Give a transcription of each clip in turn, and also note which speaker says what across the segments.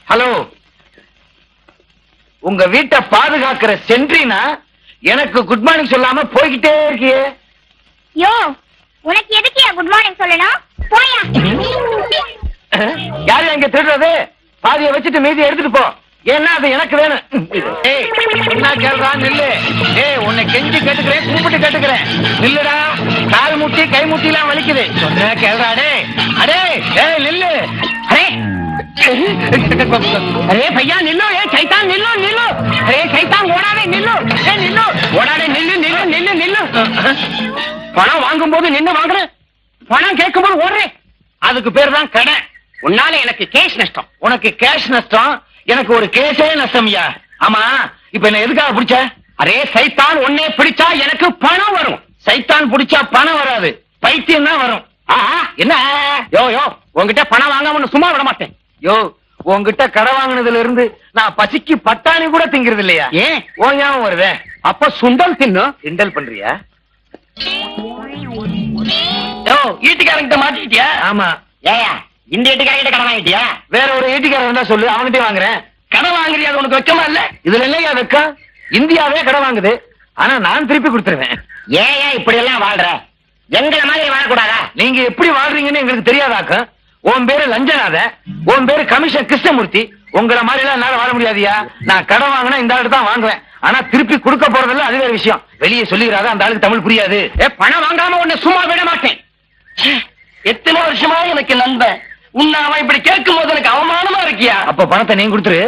Speaker 1: Hello உங்க வீட்டை பாதுகாக்கிற சென்ட்ரினா எனக்கு குட் மார்னிங் சொல்லாம போய்கிட்டே இருக்கியே
Speaker 2: யோ உனக்கு எதுக்கியா குட் மார்னிங் சொல்லணும் போயா
Speaker 1: யாரு அங்க திருடுறது பாதியை வச்சுட்டு மீதி எடுத்துட்டு போ ஏன்னா அது எனக்கு வேணும் ஏய் என்ன கேள்றா நில்லு ஏய் உன்னை கெஞ்சி கேட்டுக்கிறேன் கூப்பிட்டு கேட்டுக்கிறேன் நில்லுடா கால் முட்டி கை முட்டி எல்லாம் வலிக்குது சொன்ன கேள்றா டே அடே ஏய் நில்லு அரே अरे भैया निल्लो ये शैतान निल्लो निल्लो अरे शैतान ஓடாதே நில்லு ஏ நில்லு ஓடாதே நில்லு நில்லு நில்லு நில்லு பணம் வாங்கும் போது நின்னு வாங்குறேன் பணம் கேட்கும் போது ஓடுறேன் அதுக்கு பேர் தான் கடை உன்னால எனக்கு கேஷ் நஷ்டம் உனக்கு கேஷ் நஷ்டம் எனக்கு ஒரு கேஸே நஷ்டம்யா ஆமா இப்ப என்ன எதுக்காக பிடிச்ச அரே சைத்தான் உன்னை பிடிச்சா எனக்கு பணம் வரும் சைத்தான் பிடிச்சா பணம் வராது பைத்தியம் தான் வரும் ஆஹா, என்ன யோ யோ உன்கிட்ட பணம் வாங்காம உன்னை சும்மா விட மாட்டேன் யோ உன்கிட்ட கடை வாங்கினதுல இருந்து நான் பசிக்கு பட்டாணி கூட திங்கிறது இல்லையா ஏன் ஓ ஞாபகம் வருதே அப்ப சுண்டல் தின்னும் கிண்டல் பண்றியா யோ ஈட்டுக்காரங்கிட்ட மாட்டிக்கிட்டியா ஆமா
Speaker 3: ஏயா இந்த வீட்டுக்காரங்கிட்ட கடன் வாங்கிட்டியா
Speaker 1: வேற ஒரு ஈட்டுக்காரன் இருந்தா சொல்லு அவன்கிட்ட வாங்குறேன் கடை வாங்குறியா அது உனக்கு வெக்கமா இல்ல இதுல இல்லையா வெக்கம் இந்தியாவே கடை வாங்குது ஆனா நான் திருப்பி கொடுத்துருவேன்
Speaker 3: ஏயா இப்படி எல்லாம் வாழ்ற எங்களை மாதிரி வாழக்கூடாதா
Speaker 1: நீங்க எப்படி வாழ்றீங்கன்னு எங்களுக்கு தெரியாதாக்கும் உன் பேரு லஞ்சநாத உன் பேரு கமிஷன் கிருஷ்ணமூர்த்தி உங்களை மாதிரி எல்லாம் என்னால வாழ முடியாதியா நான் கடன் வாங்கினா இந்த ஆளுக்கு தான் வாங்குவேன் ஆனா திருப்பி கொடுக்க போறதில்ல அது வேற விஷயம் வெளியே சொல்லிடுறாத அந்த ஆளுக்கு தமிழ் புரியாது ஏ பணம் வாங்காம உன்னை சும்மா விட மாட்டேன் ச்சே, எத்தனை வருஷமா எனக்கு நண்பன் உன்னை அவன் இப்படி கேட்கும் போது எனக்கு அவமானமா இருக்கியா அப்ப பணத்தை நீங்க கொடுத்துரு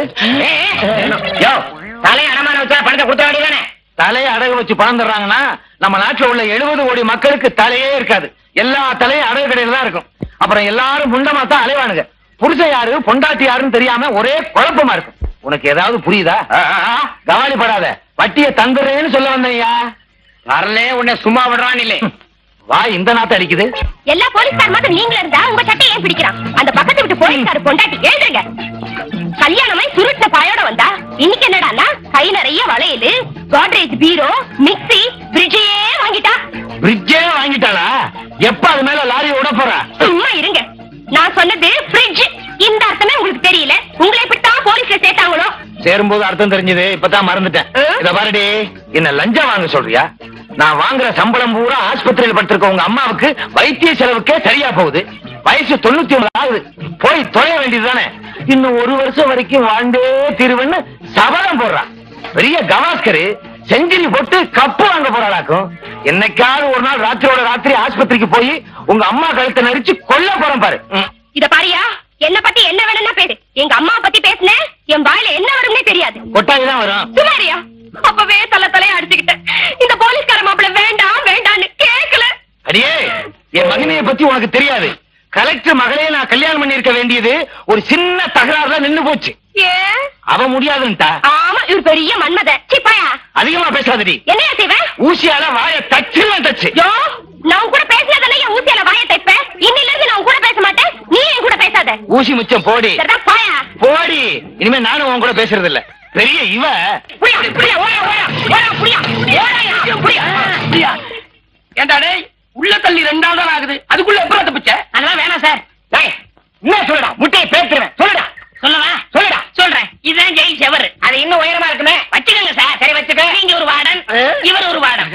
Speaker 3: யோ தலையை அடமான வச்சா பணத்தை கொடுத்த வேண்டியதானே
Speaker 1: தலையை அடகு வச்சு பணம் தர்றாங்கன்னா நம்ம நாட்டுல உள்ள எழுபது கோடி மக்களுக்கு தலையே இருக்காது எல்லா தலையும் அடகு கடையில தான் இருக்கும் அப்புறம் எல்லாரும் முண்டமா தான் அலைவானுங்க புருஷன் யாரு பொண்டாட்டி யாருன்னு தெரியாம ஒரே குழப்பமா இருக்கும் உனக்கு ஏதாவது புரியுதா கவலைப்படாத வட்டியை தந்துடுறேன்னு சொல்ல வந்தையா வரலே உன்னை சும்மா விடுறான் இல்லை வா இந்த நாத்த அடிக்குது
Speaker 2: எல்லா போலீஸ்கார் மட்டும் நீங்களும் இருந்தா உங்க சட்டை ஏன் பிடிக்கிறான் அந்த பக்கத்து விட்டு போலீஸ்கார் பொண்டாட்டி எழுதுங்க கல்யாணமாய் சுருட்ட பாயோட வந்தா இன்னைக்கு என்னடான்னா கை நிறைய வளையலு கோட்ரேஜ் பீரோ மிக்ஸி ஃப்ரிட்ஜையே வாங்கிட்டா
Speaker 1: பிரிட்ஜே வாங்கிட்டாளா எப்ப அது மேல லாரி விட போறா
Speaker 2: சும்மா இருங்க நான் சொன்னது ஃப்ரிட்ஜ் இந்த அர்த்தமே உங்களுக்கு தெரியல உங்களை இப்படித்தான் போலீஸ்ல சேர்த்தாங்களோ
Speaker 1: சேரும்போது அர்த்தம் தெரிஞ்சது இப்பதான் மறந்துட்டேன்
Speaker 2: ஆ?
Speaker 1: இத பாருடி என்ன லஞ்சம் வாங்க சொல்றியா நான் வாங்குற சம்பளம் பூரா ஆஸ்பத்திரியில் படுத்திருக்க உங்க அம்மாவுக்கு வைத்திய செலவுக்கே சரியா போகுது வயசு தொண்ணூத்தி ஒன்பது ஆகுது போய் தொலைய வேண்டியதுதானே இன்னும் ஒரு வருஷம் வரைக்கும் வாழ்ந்தே தீருவேன்னு சபதம் போடுறான் பெரிய கவாஸ்கரு செஞ்சுரி போட்டு கப்பு வாங்க போறாளாக்கும் என்னைக்காவது ஒரு நாள் ராத்திரியோட ராத்திரி ஆஸ்பத்திரிக்கு போய் உங்க அம்மா கழுத்தை நெரிச்சு கொல்ல போறேன் பாரு ம்.
Speaker 2: இத பாரியா என்ன பத்தி என்ன வேணும்னா பேரு எங்க அம்மா பத்தி பேசுனேன் என் வாயில என்ன வரும்னே தெரியாது
Speaker 1: கொட்டாய் தான் வரும்
Speaker 2: சுமாரியா அப்பவே தலை தலைய அடிச்சுக்கிட்டேன் இந்த போலீஸ்கார மாப்பிள வேண்டாம் வேண்டான்னு கேக்கல
Speaker 1: அடியே என் மகனைய பத்தி உனக்கு தெரியாது கலெக்டர் மகளையே நான் கல்யாணம் பண்ணி இருக்க வேண்டியது ஒரு சின்ன தகராறுல நின்னு போச்சு
Speaker 2: ஏன்
Speaker 1: அவ முடியாதுன்ட்டா
Speaker 2: ஆமா இவர் பெரிய மன்மத சிப்பாயா
Speaker 1: அதிகமா பேசாதடி
Speaker 2: என்னையா செய்வேன்
Speaker 1: ஊசியால வாய தச்சு தச்சு
Speaker 2: யோ நான் உன் கூட பேசினதானே என் ஊசியால வாய தைப்பேன் இன்னில இருந்து நான் உன் கூட பேச மாட்டேன் நீ என் கூட பேசாத
Speaker 1: ஊசி மிச்சம் போடி
Speaker 2: சரிதான் பாயா
Speaker 1: போடி இனிமே நானும் உன் கூட பேசுறது இல்ல பெரிய இவ
Speaker 2: புரியா புரியா ஓயா ஓயா ஓயா புரியா ஓயா புரியா புரியா
Speaker 1: ஏண்டா டேய் உள்ள தள்ளி ரெண்டாவது நாள் ஆகுது அதுக்குள்ள எப்பறம் தப்பிச்ச
Speaker 3: அதெல்லாம் வேணாம் சார்
Speaker 1: டேய் என்ன சொல்லுடா முட்டையை பேத்துறேன் சொல்லுடா
Speaker 3: சொல்லவா
Speaker 1: சொல்லுடா
Speaker 3: சொல்றேன் இதுதான் ஜெயில் செவரு அது இன்னும் உயரமா இருக்குமே வச்சுக்கோங்க சார் சரி வச்சுக்க நீங்க ஒரு வார்டன் இவர் ஒரு வார்டன்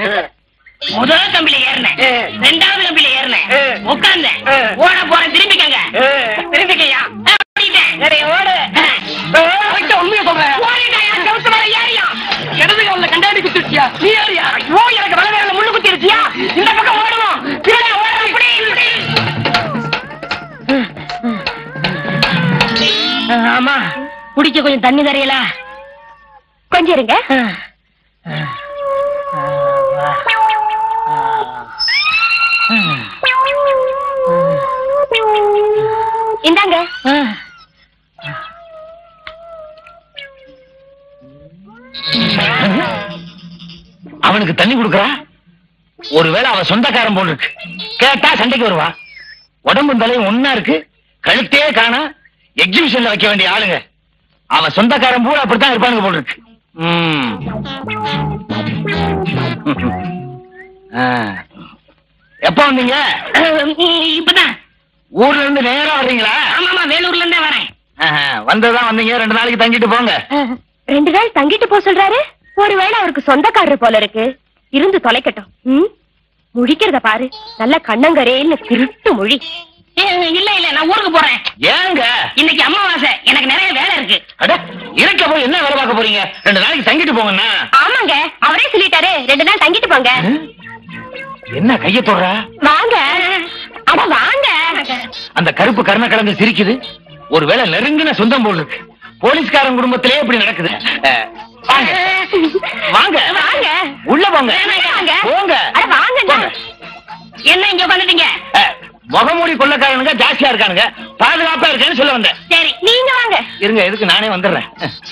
Speaker 3: முதல் கம்பில ஏறினேன் ரெண்டாவது கம்பில ஏறினேன் உட்கார்ந்தேன் ஓட போறேன் திரும்பிக்கங்க திரும்பிக்கையா சரி ஓடு
Speaker 1: உண்மையை சொல்றேன்
Speaker 3: ஓடிட்டாயா செவுத்து மேல ஏறியா
Speaker 1: இடது காலில் கண்டாடி குத்திருச்சியா நீ ஏறியா
Speaker 3: ஐயோ எனக்கு வலது கால்ல முள்ளு குத்திருச்சியா இந்த பக்கம் ஓடுவோம் திருட ஓடுறோம் இப்படி இப்படி ஆமா குடிக்க கொஞ்சம் தண்ணி தரையல
Speaker 2: கொஞ்சம் இருங்க இந்தாங்க
Speaker 1: அவனுக்கு தண்ணி கொடுக்கறா ஒருவேளை அவ சொந்தக்காரன் போல் இருக்கு கேட்டா சண்டைக்கு வருவா உடம்பும் தலையும் ஒன்னா இருக்கு கழுத்தே காணா எக்ஸிபிஷன்ல வைக்க வேண்டிய ஆளுங்க அவன் சொந்தக்காரன் பூரா அப்படித்தான் இருப்பானுங்க போல் இருக்கு ம். ஆ. எப்ப வந்தீங்க
Speaker 3: இப்பதான்
Speaker 1: ஊர்ல இருந்து நேரா வர்றீங்களா
Speaker 3: ஆமா ஆமா வேலூர்ல இருந்தே வரேன்
Speaker 1: ஆஹா, வந்ததான் வந்தீங்க ரெண்டு நாளைக்கு தங்கிட்டு போங்க
Speaker 2: ரெண்டு நாள் தங்கிட்டு போக சொல்றாரு ஒருவேளை அவருக்கு சொந்தக்காரர் போல இருக்கு இருந்து தொலைக்கட்டும் ம்? முழிக்கிறத பாரு நல்ல கண்ணங்கரேன்னு திருட்டு மொழி
Speaker 3: ஏ, இல்ல இல்ல நான் ஊருக்கு போறேன்
Speaker 1: ஏங்க
Speaker 3: இன்னைக்கு அமாவாசை எனக்கு நிறைய வேலை இருக்கு
Speaker 1: அட இருக்க போய் என்ன வேலை பார்க்க போறீங்க ரெண்டு நாளைக்கு தங்கிட்டு போங்கண்ணா
Speaker 2: ஆமாங்க அவரே சொல்லிட்டாரு ரெண்டு நாள் தங்கிட்டு போங்க
Speaker 1: என்ன கைய தொடுற
Speaker 2: வாங்க அட வாங்க
Speaker 1: அந்த கருப்பு கருணை கலந்து சிரிக்குது ஒருவேளை நெருங்கின சொந்தம் போல் இருக்கு போலீஸ்காரன் குடும்பத்திலே இப்படி நடக்குது அஹ், வாங்க வாங்க
Speaker 2: வாங்க
Speaker 1: உள்ள போங்க
Speaker 2: வாங்க.
Speaker 1: போங்க
Speaker 2: அட வாங்கண்ணா.
Speaker 1: போங்க.
Speaker 3: என்ன இங்க உட்காந்துட்டீங்க
Speaker 1: அஹ், முகமூடி கொள்ளக்காரனுங்க ஜாஸ்தியா இருக்கானுங்க பாதுகாப்பா இருக்கேன்னு சொல்ல வந்தேன்
Speaker 3: சரி
Speaker 2: நீங்க வாங்க
Speaker 1: இருங்க எதுக்கு நானே வந்துடுறேன்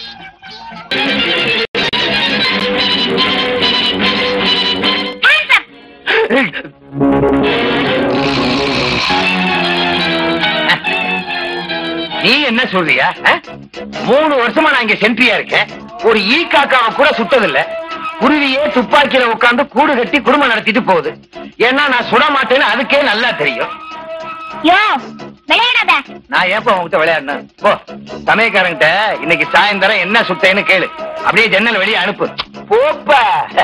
Speaker 1: நீ என்ன சொல்றியா அஹ்? மூணு வருஷமா நான் இங்க சென்ட்ரியா இருக்கேன் ஒரு ஈ காக்காவை கூட சுட்டதில்ல குருவியே துப்பாக்கியில உட்கார்ந்து கூடு கட்டி குடும்பம் நடத்திட்டு போகுது ஏன்னா நான் சுட மாட்டேன்னு அதுக்கே நல்லா தெரியும்
Speaker 2: யோ விளையாடாத
Speaker 1: நான் ஏப்ப உங்ககிட்ட விளையாடணும் போ சமயக்காரங்கிட்ட இன்னைக்கு சாயந்தரம் என்ன சுட்டேன்னு கேளு அப்படியே ஜன்னல் வெளியே அனுப்பு போப்பா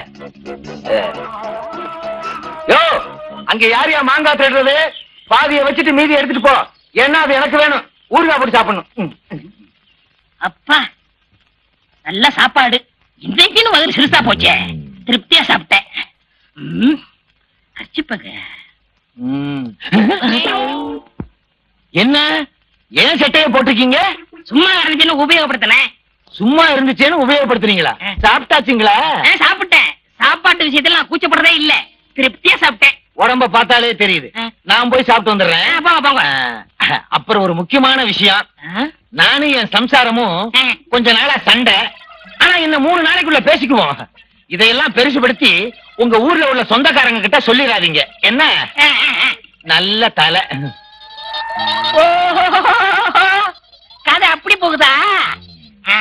Speaker 1: யோ அங்க யார் யா மாங்காய் தேடுறது பாதியை வச்சுட்டு மீதி எடுத்துட்டு போ ஏன்னா அது எனக்கு வேணும் ஊறுகாய் போட்டு சாப்பிடணும் ம்.
Speaker 3: அப்பா நல்ல சாப்பாடு இன்றைக்குன்னு வயிறு சிறுசா போச்சே திருப்தியா சாப்பிட்டேன் ம், அரிசிப்பக
Speaker 1: ம். என்ன ஏன் சட்டையை போட்டிருக்கீங்க
Speaker 3: சும்மா இருந்துச்சுன்னு உபயோகப்படுத்தினேன்
Speaker 1: சும்மா இருந்துச்சேன்னு உபயோகப்படுத்துறீங்களா
Speaker 3: ஆ.
Speaker 1: சாப்பிட்டாச்சுங்களா
Speaker 3: ஆ, சாப்பிட்டேன் சாப்பாட்டு விஷயத்துல நான் கூச்சப்படுறதே இல்ல திருப்தியா சாப்பிட்டேன்
Speaker 1: உடம்ப பார்த்தாலே தெரியுது
Speaker 3: ஆ.
Speaker 1: நான் போய் சாப்பிட்டு வந்துடுறேன்
Speaker 3: ஆ, போங்க போங்க
Speaker 1: ஆ, அப்புறம் ஒரு முக்கியமான விஷயம்
Speaker 3: ஆ,
Speaker 1: நானும் என் சம்சாரமும்
Speaker 3: ஆ.
Speaker 1: கொஞ்ச நாளா சண்டை ஆனா இந்த மூணு நாளைக்குள்ள பேசிக்குவோம் இதையெல்லாம் பெருசுபடுத்தி உங்க ஊர்ல உள்ள சொந்தக்காரங்க கிட்ட சொல்லிடாதீங்க என்ன
Speaker 3: ஆ, ஆ, ஆ.
Speaker 1: நல்ல தலை
Speaker 3: ஓஹோ, கதை அப்படி போகுதா ஆ.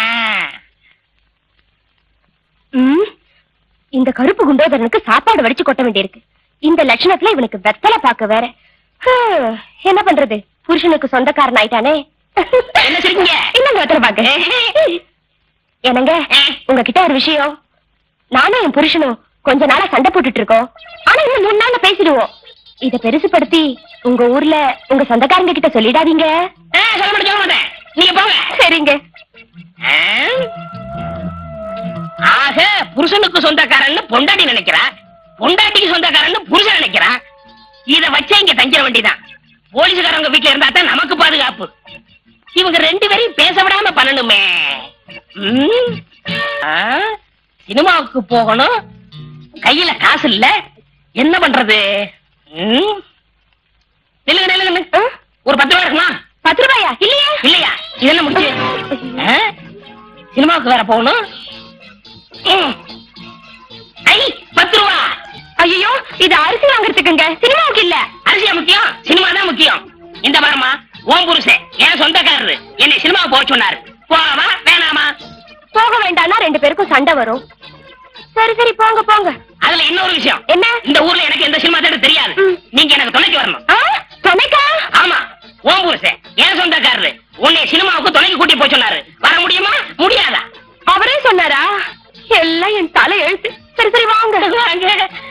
Speaker 2: ம், இந்த கருப்பு குண்டோதரனுக்கு சாப்பாடு வடிச்சு கொட்ட வேண்டியிருக்கு இந்த லட்சணத்துல இவனுக்கு வெத்தலை பாக்க வேற ஹம், என்ன பண்றது புருஷனுக்கு சொந்தக்காரன் ஆயிட்டானே
Speaker 3: என்ன சொல்றீங்க?
Speaker 2: இல்லங்க வெத்தலை பாக்க என்னங்க உங்ககிட்ட ஒரு விஷயம் நானும் என் புருஷனும் கொஞ்ச நாளா சண்டை போட்டுட்டு இருக்கோம் ஆனா இன்னும் மூணு நாள்ல பேசிடுவோம் இத பெருசுபடுத்தி உங்க ஊர்ல உங்க சொந்தக்காரங்க கிட்ட சொல்லிடாதீங்க
Speaker 3: ஆ, சொல்ல மாட்டேன் சொல்ல மாட்டேன் நீங்க போங்க
Speaker 2: சரிங்க
Speaker 3: ஆ? ஆக புருஷனுக்கு சொந்தக்காரன்னு பொண்டாட்டி நினைக்கிறா பொண்டாட்டிக்கு சொந்தக்காரன்னு புருஷன் நினைக்கிறா இத வச்சே இங்க தங்கிட வேண்டியதான் போலீஸ்காரங்க வீட்டுல இருந்தா தான் நமக்கு பாதுகாப்பு இவங்க ரெண்டு பேரையும் பேச விடாம பண்ணணுமே ம்? ஆ? சினிமாவுக்கு போகணும் கையில காசு இல்ல என்ன பண்றது ம்? நில்லுங்க நில்லுங்க நில்லுங்க.
Speaker 2: ஆ?
Speaker 3: ஒரு பத்து ரூபா இருக்குமா
Speaker 2: பத்து ரூபாயா இல்லையா
Speaker 3: இல்லையா இது என்ன முடிச்சு ஆ? சினிமாவுக்கு வேற போகணும் ம். ஐ பத்து ரூபா
Speaker 2: ஐயோ இது அரிசி வாங்குறதுக்குங்க சினிமாவுக்கு இல்ல
Speaker 3: அரிசியா முக்கியம் சினிமா தான் முக்கியம் இந்த பாருமா ஓம் புருஷன் என் சொந்தக்காரரு என்னை சினிமா போக சொன்னாரு போகவா வேணாமா
Speaker 2: போக வேண்டாம்னா ரெண்டு பேருக்கும் சண்டை வரும் சரி சரி போங்க போங்க
Speaker 3: அதுல இன்னொரு விஷயம்
Speaker 2: என்ன
Speaker 3: இந்த ஊர்ல எனக்கு எந்த சினிமா தேட்டர் தெரியாது
Speaker 2: ம்.
Speaker 3: நீங்க எனக்கு துணைக்கு வரணும்
Speaker 2: ஆ, துணைக்கா
Speaker 3: ஆமா ஓம் புருஷன் என் சொந்தக்காரரு உன்னை சினிமாவுக்கு துணைக்கு கூட்டி போக சொன்னாரு வர முடியுமா முடியாதா
Speaker 2: அவரே சொன்னாரா எல்லாம் என் தலை எழுத்து சரி சரி வாங்க
Speaker 3: வாங்க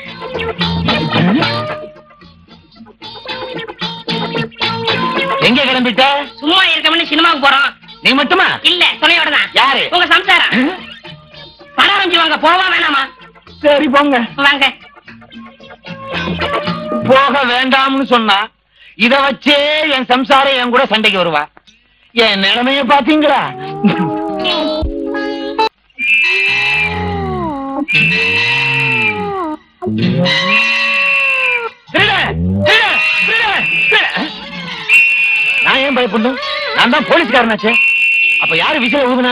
Speaker 1: எங்க கிளம்பிட்ட
Speaker 3: சும்மா இருக்கவனு சினிமாவுக்கு போறோம்
Speaker 1: நீ மட்டுமா
Speaker 3: இல்ல துணையோட தான்
Speaker 1: யாரு?
Speaker 3: உங்க சம்சாரம் படம் ஆரம்பிச்சு வாங்க போவா வேணாமா
Speaker 1: சரி போங்க
Speaker 3: வாங்க
Speaker 1: போக வேண்டாம்னு சொன்னா இத வச்சே என் சம்சாரம் என் கூட சண்டைக்கு வருவா என் நிலைமைய பாத்தீங்களா திருடன், திருடன், திருடன், திருடன். நான் ஏன் பயப்படணும் நான் தான் போலீஸ்காரனாச்சே அப்ப யாரு விசில ஊதுனா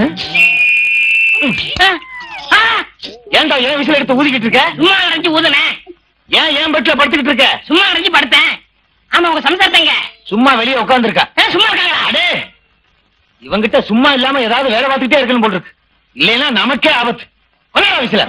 Speaker 3: ஆ,
Speaker 1: ஏன்டா ஏன் விசில் எடுத்து ஊதிக்கிட்டு இருக்க
Speaker 3: சும்மா அடைஞ்சு ஊதுனேன்
Speaker 1: ஏன் ஏன் பெட்ல படுத்துக்கிட்டு இருக்க
Speaker 3: சும்மா அடைஞ்சு படுத்தேன் ஆமா உங்க சம்சாரத்தைங்க
Speaker 1: சும்மா வெளியே உட்காந்துருக்கா
Speaker 3: ஆ, சும்மா இருக்காங்களா
Speaker 1: அடே இவங்கிட்ட சும்மா இல்லாம ஏதாவது வேலை பார்த்துட்டே இருக்கணும் போல் இருக்கு இல்லைன்னா நமக்கே ஆபத்து கொல்லடா விசில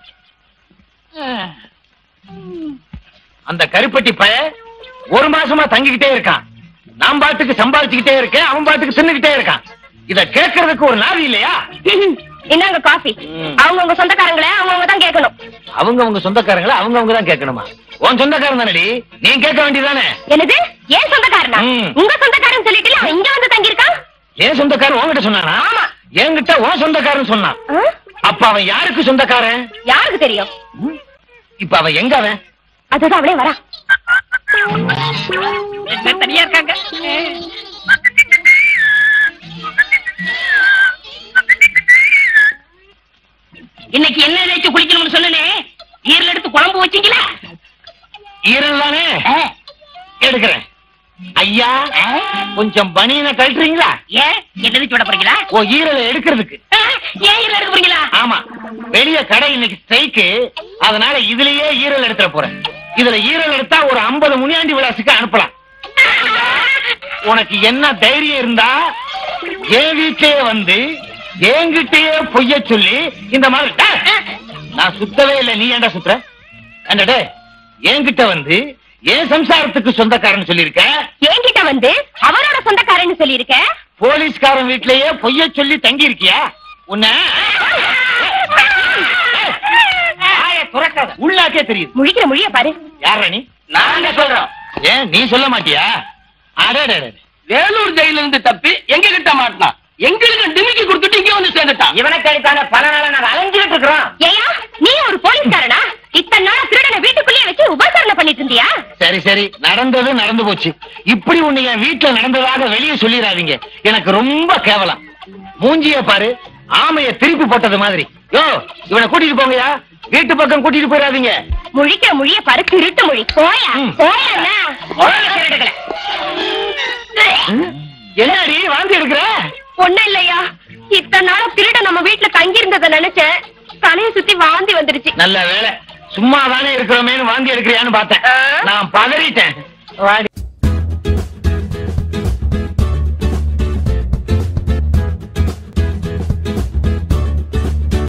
Speaker 1: அந்த கருப்பட்டி பய ஒரு மாசமா தங்கிக்கிட்டே இருக்கான் நான் பாட்டுக்கு சம்பாதிச்சுக்கிட்டே இருக்கேன் அவன் பாட்டுக்கு தின்னுக்கிட்டே இருக்கான் இத கேட்கறதுக்கு ஒரு நாதி இல்லையா
Speaker 2: இந்தாங்க காஃபி
Speaker 1: ம்.
Speaker 2: அவங்க உங்க சொந்தக்காரங்களே அவங்க தான் கேட்கணும்
Speaker 1: அவங்க உங்க சொந்தக்காரங்கள அவங்க அவங்க தான் கேட்கணுமா உன் சொந்தக்காரன் தானடி நீ கேட்க வேண்டியதானே
Speaker 2: என்னது ஏன் சொந்தக்காரனா
Speaker 1: ம்.
Speaker 2: உங்க சொந்தக்காரன் சொல்லிட்டு அவன் இங்க வந்து தங்கியிருக்கான்
Speaker 1: ஏன் சொந்தக்காரன் உன்கிட்ட சொன்னானா
Speaker 2: ஆமா.
Speaker 1: என்கிட்ட உன் சொந்தக்காரன் சொன்னான்
Speaker 2: ஆ?
Speaker 1: அப்ப அவன் யாருக்கு சொந்தக்காரன்
Speaker 2: யாருக்கு தெரியும்
Speaker 1: ம்? இப்ப அவன் எங்க அவன்
Speaker 2: அதுதான் அவளே வரா
Speaker 3: என்ன தனியா இருக்காங்க இன்னைக்கு என்ன தேய்ச்சி குளிக்கணும்னு சொன்னனே ஈரல் எடுத்து குழம்பு வச்சீங்களா
Speaker 1: ஈரல் தானே எடுக்கிறேன் ஐயா கொஞ்சம் பனியனை கழட்டுறீங்களா
Speaker 3: ஏன் என்ன தேய்ச்சி விட போறீங்களா
Speaker 1: ஓ ஈரலை எடுக்கிறதுக்கு
Speaker 3: ஆ, ஏன் ஈரல் எடுக்க போறீங்களா
Speaker 1: ஆமா வெளிய கடை இன்னைக்கு ஸ்ட்ரைக்கு அதனால இதுலயே ஈரல் எடுத்துட போறேன் இதுல ஈரல் எடுத்தா ஒரு 50 முனியாண்டி விலாசுக்கு அனுப்பலாம் உனக்கு என்ன தைரியம் இருந்தா என் வீட்லயே வந்து என்கிட்டயே பொய்ய சொல்லி இந்த மாதிரி டேய், நான் சுத்தவே இல்லை நீ ஏன்டா சுத்துற என்னடே என்கிட்ட வந்து என் சம்சாரத்துக்கு சொந்தக்காரன் சொல்லியிருக்க
Speaker 2: என்கிட்ட வந்து அவரோட சொந்தக்காரன்னு சொல்லியிருக்க
Speaker 1: போலீஸ்காரன் வீட்லயே பொய்ய சொல்லி தங்கி இருக்கியா உன்னை வாயை துறக்காத. உள்ளாக்கே தெரியுது
Speaker 2: முழிக்கிற மொழிய பாரு
Speaker 1: யார நீ நாங்க சொல்றோம் ஏன் நீ சொல்ல மாட்டியா அடே
Speaker 4: வேலூர் ஜெயில இருந்து தப்பி எங்க கிட்ட மாட்டினான் எங்களுக்கு டிமிக்கி கொடுத்துட்டு இங்க வந்து சேர்ந்துட்டான்
Speaker 1: இவனுக்கு அடித்தான பல நாள நாங்க அலைஞ்சுட்டு இருக்கிறோம்
Speaker 2: ஏயா நீ ஒரு போலீஸ்காரனா இத்தனை நாள் திருடனை வீட்டுக்குள்ளேயே வச்சு உபசரணை பண்ணிட்டு இருந்தியா
Speaker 1: சரி சரி நடந்தது நடந்து போச்சு இப்படி ஒண்ணு என் வீட்டுல நடந்ததாக வெளியே சொல்லிடாதீங்க எனக்கு ரொம்ப கேவலம் மூஞ்சிய பாரு ஆமைய திருப்பி போட்டது மாதிரி யோ இவனை கூட்டிட்டு போங்கயா வீட்டு பக்கம் கூட்டிட்டு போயிடாதீங்க
Speaker 2: முழிக்கிற மொழிய பாரு திருட்டு மொழி போயா
Speaker 1: ம்.
Speaker 2: போயா
Speaker 1: என்னடி வாந்தி எடுக்கிற
Speaker 2: ஒண்ணு இல்லையா இத்தனை நாள் திருட நம்ம வீட்டுல தங்கி இருந்ததை நினைச்சேன் தலையை சுத்தி வாந்தி வந்துருச்சு
Speaker 1: நல்ல வேலை சும்மா தானே இருக்கிறோமேனு வாந்தி எடுக்கிறியான்னு பார்த்தேன்
Speaker 2: ஆ.
Speaker 1: நான் பதறிட்டேன் வாடி